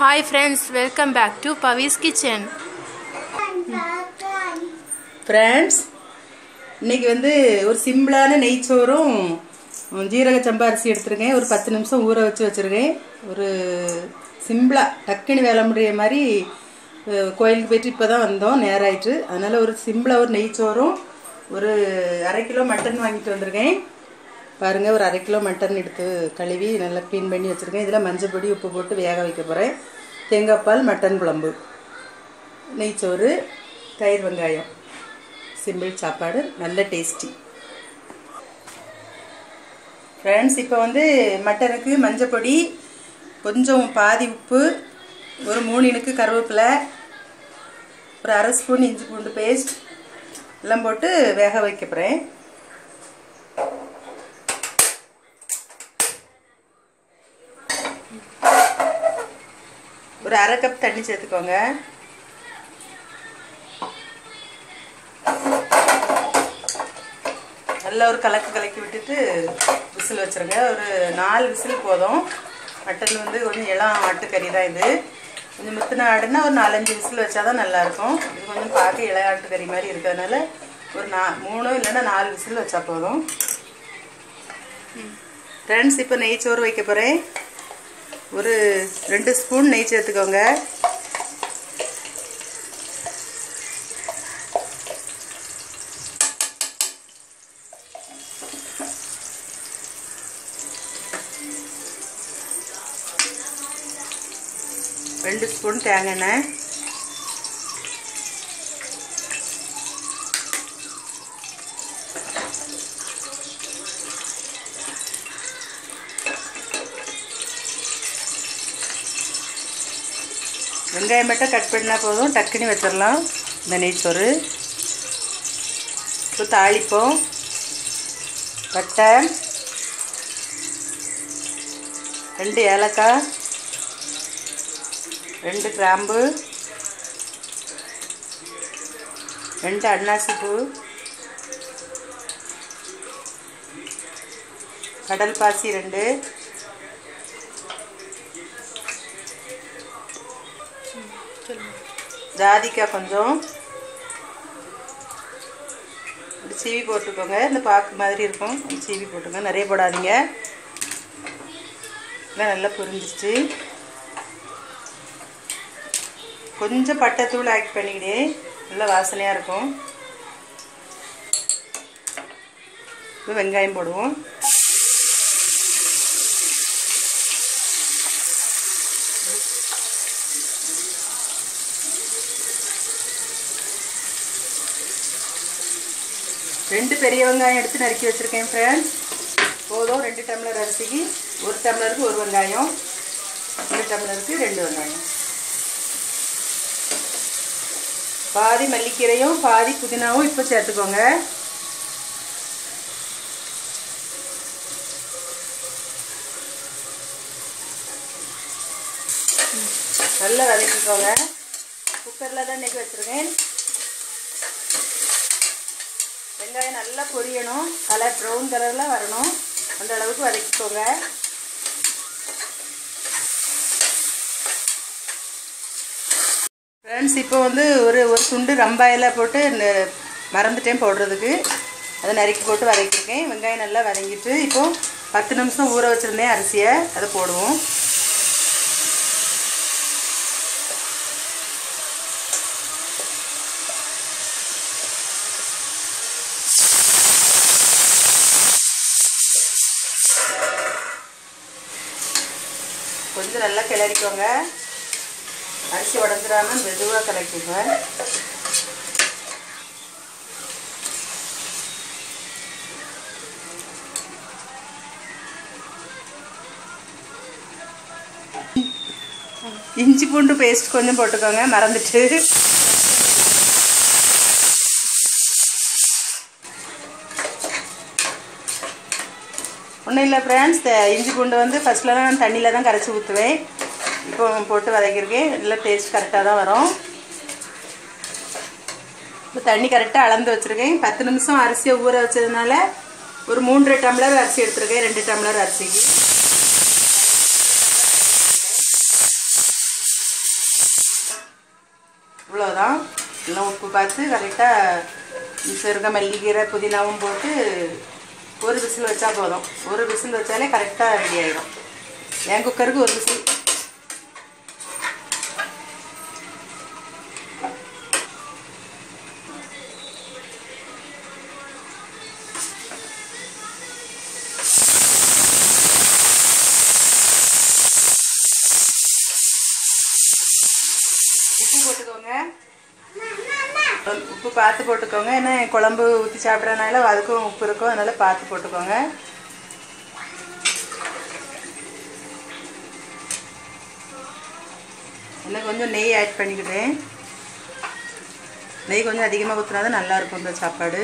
Hi friends welcome back to Pavi's kitchen friends இன்னைக்கு வந்து ஒரு சிம்பிளான நெய்ச்சோறும் ஜீரக சம்பா அரிசி எடுத்துருக்கேன் ஒரு பத்து நிமிஷம் ஊற வச்சு வச்சுருக்கேன் ஒரு சிம்பிளாக டக்குன்னு வேலை முடிய மாதிரி அஹ், கோயிலுக்கு போயிட்டு இப்போ தான் வந்தோம் நேரம் ஆயிட்டு அதனால் ஒரு சிம்பிளாக ஒரு நெய்ச்சோறும் ஒரு அரை கிலோ மட்டன் வாங்கிட்டு வந்திருக்கேன் பாருங்கள் ஒரு அரை கிலோ மட்டன் எடுத்து கழுவி நல்லா க்ளீன் பண்ணி வச்சுருக்கேன் இதில் மஞ்சள் பொடி உப்பு போட்டு வேக வைக்க போகிறேன் தேங்காய் பால் மட்டன் குழம்பு நெய்ச்சோறு தயிர் வெங்காயம் சிம்பிள் சாப்பாடு நல்ல டேஸ்டி ஃப்ரெண்ட்ஸ் இப்போ வந்து மட்டனுக்கு மஞ்சள் பொடி கொஞ்சம் பாதி உப்பு ஒரு மூணு இனுக்கு கருவேப்பிலை ஒரு அரை ஸ்பூன் இஞ்சி பூண்டு பேஸ்ட் எல்லாம் போட்டு வேக வைக்க போகிறேன் ஒரு அரை கப் தண்ணி சேர்த்துக்கோங்க நல்லா ஒரு கலக்கு கலக்கி விட்டுட்டு விசில் வச்சுருங்க ஒரு நாலு விசில் போதும் மட்டன் வந்து கொஞ்சம் இளம் ஆட்டுக்கறி தான் இது கொஞ்சம் முத்தின ஆடுனா ஒரு நாலஞ்சு விசில் வச்சா தான் நல்லாயிருக்கும் இது கொஞ்சம் பார்க்க இளைய ஆட்டுக்கறி மாதிரி இருக்கிறதுனால ஒரு நா மூணு இல்லைன்னா நாலு விசில் வச்சா போதும் ஃப்ரெண்ட்ஸ் இப்போ நெய் சோறு வைக்க போகிறேன் ஒரு ரெண்டு ஸ்பூன் நெய் சேர்த்துக்கோங்க ரெண்டு ஸ்பூன் தேங்காய் எண்ணெய் வெங்காயம் மட்டும் கட் பண்ணால் போதும் டக்குன்னு வச்சிடலாம் இந்த நெய்ச்சோறு இப்போ தாளிப்போம் பட்டை ரெண்டு ஏலக்காய் ரெண்டு கிராம்பு ரெண்டு அன்னாசி பூ கடல் பாசி ரெண்டு ஜாதிக்காய் கொஞ்சம் இப்படி சீவி போட்டுக்கோங்க இந்த பாக்கு மாதிரி இருக்கும் இப்படி சீவி போட்டுக்கோங்க நிறைய போடாதீங்க எல்லாம் நல்லா புரிஞ்சிச்சு கொஞ்சம் பட்டைத்தூள் ஆட் பண்ணிக்கிட்டே நல்லா வாசனையாக இருக்கும் இப்போ வெங்காயம் போடுவோம் ரெண்டு பெரிய வெங்காயம் எடுத்து நறுக்கி வச்சுருக்கேன் ஃப்ரெண்ட்ஸ் போதும் ரெண்டு டம்ளர் அரிசிக்கு ஒரு டம்ளருக்கு ஒரு வெங்காயம் ரெண்டு டம்ளருக்கு ரெண்டு வெங்காயம் பாதி மல்லிக்கீரையும் பாதி புதினாவும் இப்போ சேர்த்துக்கோங்க நல்லா வதக்கிக்கோங்க குக்கரில் தான் இன்றைக்கி வச்சுருக்கேன் வெங்காயம் நல்லா பொரியணும் கலர் ப்ரௌன் கலரில் வரணும் அந்த அளவுக்கு வதக்கிக்கோங்க ஃப்ரெண்ட்ஸ் இப்போ வந்து ஒரு ஒரு துண்டு ரம்பாயில் போட்டு இந்த மறந்துட்டேன் போடுறதுக்கு அதை நறுக்கி போட்டு வதக்கியிருக்கேன் வெங்காயம் நல்லா வதங்கிட்டு இப்போ பத்து நிமிஷம் ஊற வச்சுருந்தேன் அரிசியை அதை போடுவோம் கொஞ்சம் நல்லா கிளறிக்கோங்க அரிசி உடஞ்சிடாம மெதுவாக கலக்கிங்க இஞ்சி பூண்டு பேஸ்ட் கொஞ்சம் போட்டுக்கோங்க மறந்துட்டு ஒன்றும் இல்லை ஃப்ரெண்ட்ஸ் இஞ்சி பூண்டு வந்து ஃபஸ்ட்லலாம் நான் தண்ணியில் தான் கரைச்சி ஊற்றுவேன் இப்போ போட்டு வதக்கியிருக்கேன் நல்லா டேஸ்ட் கரெக்டாக தான் வரும் இப்போ தண்ணி கரெக்டாக அளந்து வச்சுருக்கேன் பத்து நிமிஷம் அரிசியை ஊற வச்சதுனால ஒரு மூன்றரை டம்ளர் அரிசி எடுத்திருக்கேன் ரெண்டு டம்ளர் அரிசிக்கு இவ்வளோதான் எல்லாம் உப்பு பார்த்து கரெக்டாக சிறுக மல்லிகீரை புதினாவும் போட்டு ஒரு விசில் வச்சா போதும் ஒரு விசில் வச்சாலே கரெக்டாக ரெடி ஆகிடும் என் குக்கருக்கு ஒரு விசில் உப்பு போட்டுக்கோங்க உப்பு பார்த்து போட்டுக்கோங்க ஏன்னா குழம்பு ஊற்றி சாப்பிட்றதுனால அதுக்கும் உப்பு இருக்கும் அதனால பார்த்து போட்டுக்கோங்க இன்னும் கொஞ்சம் நெய் ஆட் பண்ணிக்கிட்டேன் நெய் கொஞ்சம் அதிகமாக ஊற்றினா தான் நல்லாயிருக்கும் இந்த சாப்பாடு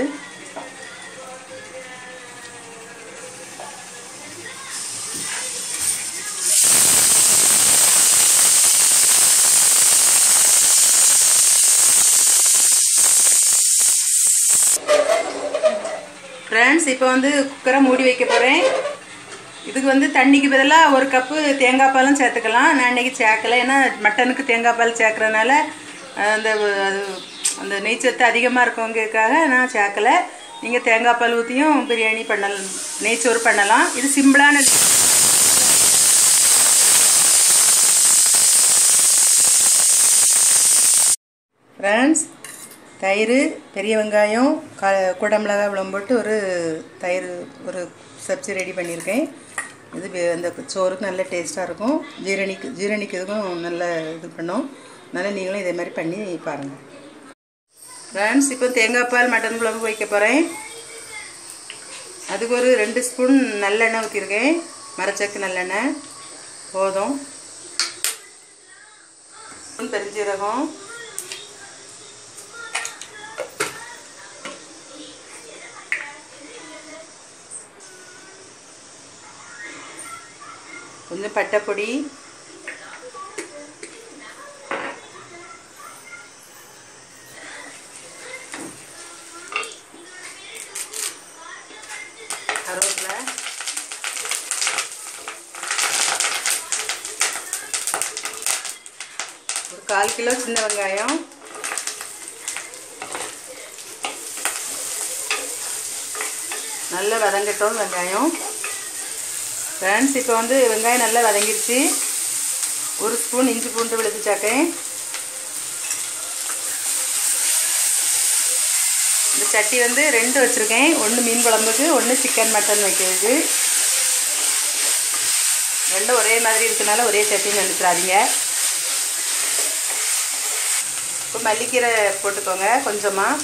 ஃப்ரெண்ட்ஸ் இப்போ வந்து குக்கரை மூடி வைக்க போகிறேன் இதுக்கு வந்து தண்ணிக்கு பதிலாக ஒரு கப்பு தேங்காய் பாலும் சேர்த்துக்கலாம் நான் இன்றைக்கி சேர்க்கலை ஏன்னா மட்டனுக்கு தேங்காய் பால் சேர்க்குறதுனால அந்த அது அந்த நெய்ச்சத்து அதிகமாக இருக்கவங்களுக்காக நான் சேர்க்கலை நீங்கள் தேங்காய் பால் ஊற்றியும் பிரியாணி பண்ணலாம் நெய்ச்சோறு பண்ணலாம் இது சிம்பிளான ஃப்ரெண்ட்ஸ் தயிர் பெரிய வெங்காயம் க குடமிளகா இவ்வளோ போட்டு ஒரு தயிர் ஒரு சப்ஜி ரெடி பண்ணியிருக்கேன் இது வே- அந்த சோறுக்கு நல்ல டேஸ்ட்டாக இருக்கும் ஜீரணிக்கு ஜீரணிக்கிறதுக்கும் நல்ல இது பண்ணும் அதனால் நீங்களும் இதே மாதிரி பண்ணி பாருங்கள் ஃப்ரெண்ட்ஸ் இப்போ தேங்காய் பால் மட்டன் குழம்பு வைக்க போகிறேன் அதுக்கு ஒரு ரெண்டு ஸ்பூன் நல்லெண்ணெய் ஊற்றிருக்கேன் மரச்சக்கு நல்லெண்ணெய் போதும் ஸ்பூன் பெருஞ்சீரகம் கொஞ்சம் பட்டைப்பொடி கருவேப்பிலை ஒரு கால் கிலோ சின்ன வெங்காயம் நல்லா வதங்கட்டும் வெங்காயம் ஃப்ரெண்ட்ஸ் இப்போ வந்து வெங்காயம் நல்லா வதங்கிருச்சு ஒரு ஸ்பூன் இஞ்சி பூண்டு விழுத்து சாக்கேன் இந்த சட்டி வந்து ரெண்டு வச்சுருக்கேன் ஒன்று மீன் குழம்புக்கு ஒன்று சிக்கன் மட்டன் வைக்கிறதுக்கு ரெண்டும் ஒரே மாதிரி இருக்கனால ஒரே சட்டின்னு நினைச்சிடாதீங்க இப்போ மல்லிக்கீரை போட்டுக்கோங்க கொஞ்சமாக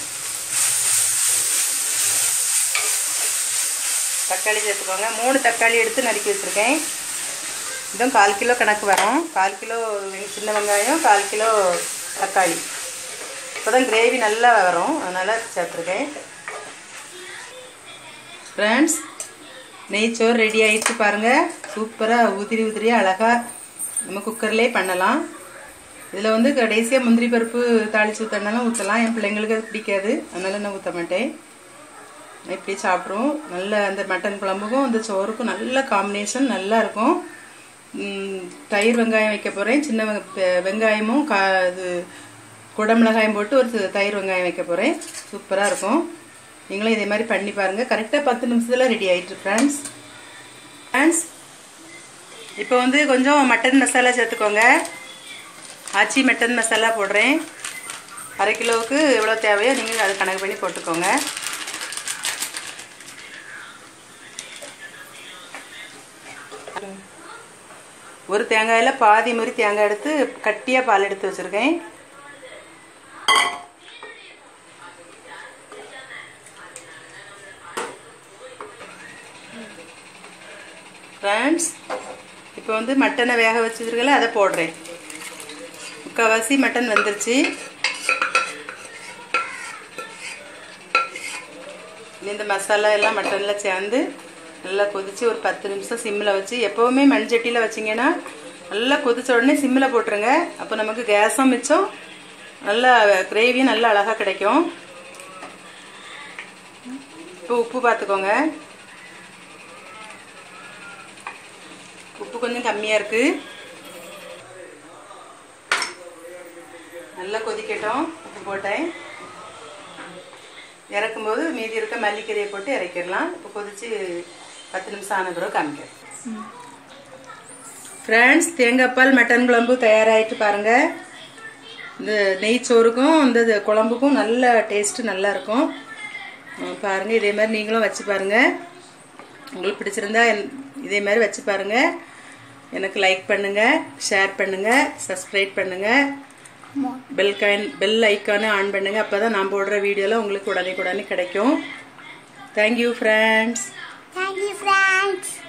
தக்காளி சேர்த்துக்கோங்க மூணு தக்காளி எடுத்து நறுக்கி வச்சுருக்கேன் இதுவும் கால் கிலோ கணக்கு வரும் கால் கிலோ வெங்க- சின்ன வெங்காயம் கால் கிலோ தக்காளி இப்போ தான் கிரேவி நல்லா வரும் அதனால் சேர்த்துருக்கேன் ஃப்ரெண்ட்ஸ் நெய்ச்சோறு ரெடி ஆயிடுச்சு பாருங்கள் சூப்பராக உதிரி உதிரியாக அழகாக நம்ம குக்கர்லேயே பண்ணலாம் இதில் வந்து கடைசியாக முந்திரி பருப்பு தாளித்து ஊற்றினாலும் ஊற்றலாம் என் பிள்ளைங்களுக்கு அது பிடிக்காது அதனால் நான் ஊற்ற மாட்டேன் இப்படி சாப்பிட்ருவோம் நல்ல அந்த மட்டன் குழம்புக்கும் அந்த சோறுக்கும் நல்ல காம்பினேஷன் நல்லா இருக்கும் ம், தயிர் வெங்காயம் வைக்க போகிறேன் சின்ன வெங்க- பெ- வெங்காயமும் கா இது குடமிளகாயம் போட்டு ஒரு சி- தயிர் வெங்காயம் வைக்க போகிறேன் சூப்பராக இருக்கும் நீங்களும் இதே மாதிரி பண்ணி பாருங்கள் கரெக்டாக பத்து நிமிஷத்தில் ரெடி ஆயிட்டு ஃப்ரெண்ட்ஸ் ஃப்ரெண்ட்ஸ் இப்போ வந்து கொஞ்சம் மட்டன் மசாலா சேர்த்துக்கோங்க ஆச்சி மட்டன் மசாலா போடுறேன் அரை கிலோவுக்கு எவ்வளோ தேவையோ நீங்கள் அதை கணக்கு பண்ணி போட்டுக்கோங்க ஒரு தேங்காயில் பாதி மாதிரி தேங்காய் எடுத்து கட்டியாக பால் எடுத்து வச்சுருக்கேன் ஃப்ரெண்ட்ஸ் இப்போ வந்து மட்டனை வேக வச்சுருக்கல அதை போடுறேன் முக்கால்வாசி மட்டன் வெந்துருச்சு இனி இந்த மசாலா எல்லாம் மட்டனில் சேர்ந்து நல்லா கொதித்து ஒரு பத்து நிமிஷம் சிம்மில் வச்சு எப்போவுமே மண்சட்டியில் வச்சிங்கன்னா நல்லா கொதிச்ச உடனே சிம்மில் போட்டுருங்க அப்போ நமக்கு கேஸும் மிச்சம் நல்லா கிரேவியும் நல்லா அழகாக கிடைக்கும் இப்போ உப்பு பார்த்துக்கோங்க உப்பு கொஞ்சம் கம்மியாக இருக்குது நல்லா கொதிக்க கொதிக்கட்டும் உப்பு போட்டேன் இறக்கும்போது மீதி இருக்க மல்லிக்கீரையை போட்டு இறக்கிடலாம் இப்போ கொதிச்சு பத்து நிமிஷம் ஆன பிறகு காமிக்கிறேன் ஃப்ரெண்ட்ஸ் தேங்காய்பால் மட்டன் குழம்பு தயாராகிட்டு பாருங்கள் இந்த நெய் சோறுக்கும் இந்த இது குழம்புக்கும் நல்ல டேஸ்ட்டு நல்லா இருக்கும் உம், பாருங்க இதே மாதிரி நீங்களும் வச்சு பாருங்க உங்களுக்கு பிடிச்சிருந்தா என்- இதே மாதிரி வச்சு பாருங்க எனக்கு லைக் பண்ணுங்க ஷேர் பண்ணுங்க சப்ஸ்கிரைப் பண்ணுங்க பெல் காயின் பெல் ஐக்கானை ஆன் பண்ணுங்க அப்பதான் நான் போடுற வீடியோலாம் உங்களுக்கு உடனே உடனே கிடைக்கும் thank you friends Thank you, friends.